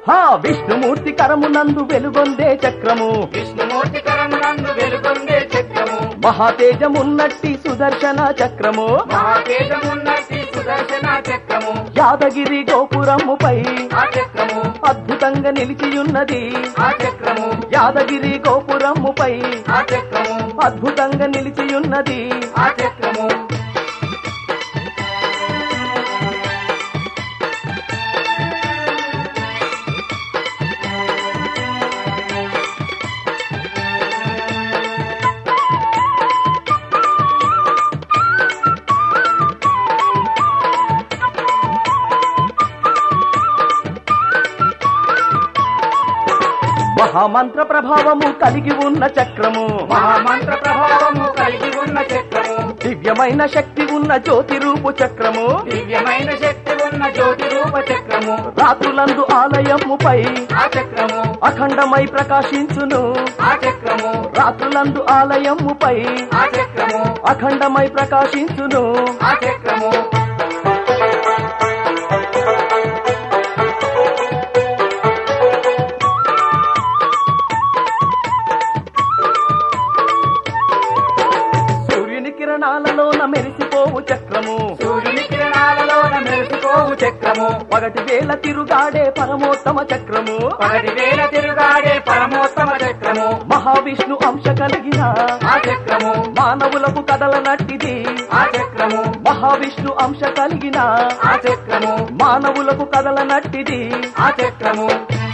హా విష్ణుమూర్తి కరమునందు వెలుగొందే చక్రము విష్ణుమూర్తి కరమునందు వెలుగొందే చక్రము మహాతేజమున్నట్టి సుదర్శన చక్రము మహాతేజమున్నటి సుదర్శన చక్రము యాదగిరి గోపురముపై ఆ చక్రము అద్భుతంగా నిలిచియున్నది ఆ చక్రము యాదగిరి గోపురముపై ఆ చక్రము అద్భుతంగా నిలిచియున్నది ఆ చక్రము మహామంత్ర ప్రభావము కలిగి ఉన్న చక్రము మహామంత్ర ప్రభావము కలిగి ఉన్న చక్రము దివ్యమైన శక్తి ఉన్న జ్యోతి రూపు చక్రము దివ్యమైన శక్తి ఉన్న జ్యోతి రూప చక్రము రాత్రులందు ఆలయముపై ఆ చక్రము అఖండమై ప్రకాశించును ఆ చక్రము రాత్రులందు ఆలయముపై ఆ చక్రము అఖండమై ప్రకాశించును ఆ చక్రము సూర్యుని కిరణాలలోన మెరిసిపోవు చక్రము సూర్యుని కిరణాలలోన మెరిసిపోవు చక్రము పగటి వేల తిరుగాడే పరమోత్తమ చక్రము పగటి వేల తిరుగాడే పరమోత్తమ చక్రము మహావిష్ణు అంశ కలిగిన ఆ చక్రము మానవులకు కదలనట్టిది ఆ చక్రము మహావిష్ణు అంశ కలిగిన ఆ చక్రము మానవులకు కదలనట్టిది ఆ చక్రము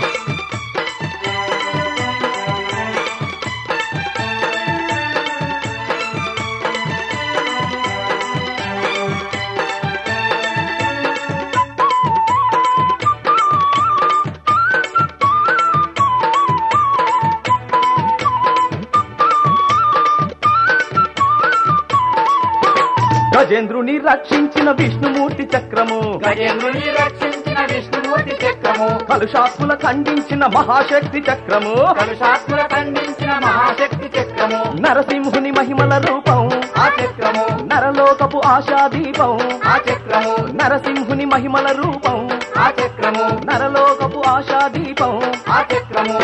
గజేంద్రుని రక్షించిన విష్ణుమూర్తి చక్రము గజేంద్రుని రక్షించిన విష్ణుమూర్తి చక్రము కలుషాత్ముల ఖండించిన మహాశక్తి చక్రము కలుషాత్ముల ఖండించిన మహాశక్తి చక్రము నరసింహుని మహిమల రూపం ఆ చక్రము నరలోకపు ఆశాదీపం ఆ చక్రము నరసింహుని మహిమల రూపం ఆ చక్రము నరలోకపు ఆశాదీపం ఆ చక్రము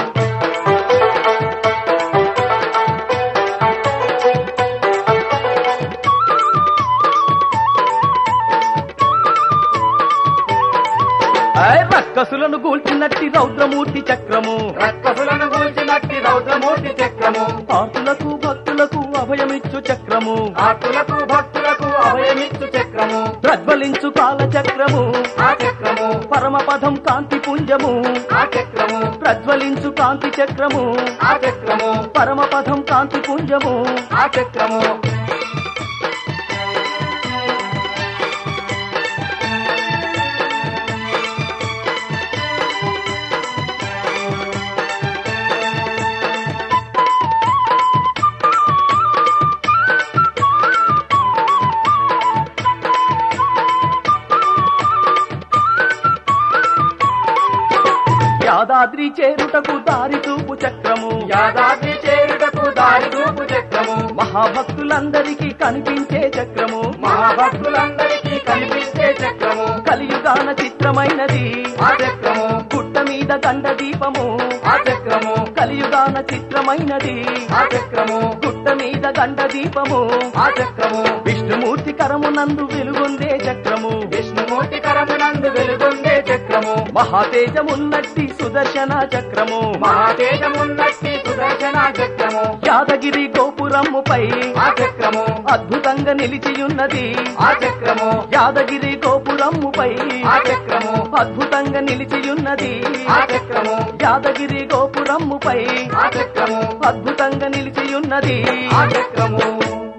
ఆయ్ రక్కసులను గూల్చినట్టి రౌద్రమూర్తి చక్రము రక్కసులను కూల్చినట్టి రౌద్రమూర్తి చక్రము ఆర్తులకు భక్తులకు అభయమిచ్చు చక్రము ఆర్తులకు భక్తులకు అభయమిచ్చు చక్రము ప్రజ్వలించు కాల చక్రము ఆ చక్రము పరమపదం కాంతి పుంజము ఆ చక్రము ప్రజ్వలించు కాంతి చక్రము ఆ చక్రము పరమపదం కాంతి పుంజము ఆ చక్రము యాదాద్రి చేరుటకు దారి చూపు చక్రము యాదాద్రి చేరుటకు దారి చూపు చక్రము మహాభక్తులందరికీ కనిపించే చక్రము మహాభక్తులందరికీ కనిపించే చక్రము కలియుగాన చిత్రమైనది ఆ చక్రము గుట్ట మీద గండ దీపము ఆ చక్రము కలియుగాన చిత్రమైనది ఆ చక్రము గుట్ట మీద గండ దీపము ఆ చక్రము విష్ణుమూర్తి కరమునందు వెలుగొందే చక్రము విష్ణుమూర్తి కరమునందు వెలుగొందే చక్రము మహాతేజమున్నట్టి సుదర్శన చక్రము మహాతేజమున్నట్టి సుదర్శన చక్రము యాదగిరి గోపురముపై ఆ చక్రము అద్భుతంగా నిలిచియున్నది ఆ చక్రము యాదగిరి గోపురముపై ఆ చక్రము అద్భుతంగా నిలిచియున్నది ఆ చక్రము యాదగిరి గోపురముపై ఆ చక్రము అద్భుతంగా నిలిచియున్నది ఆ చక్రము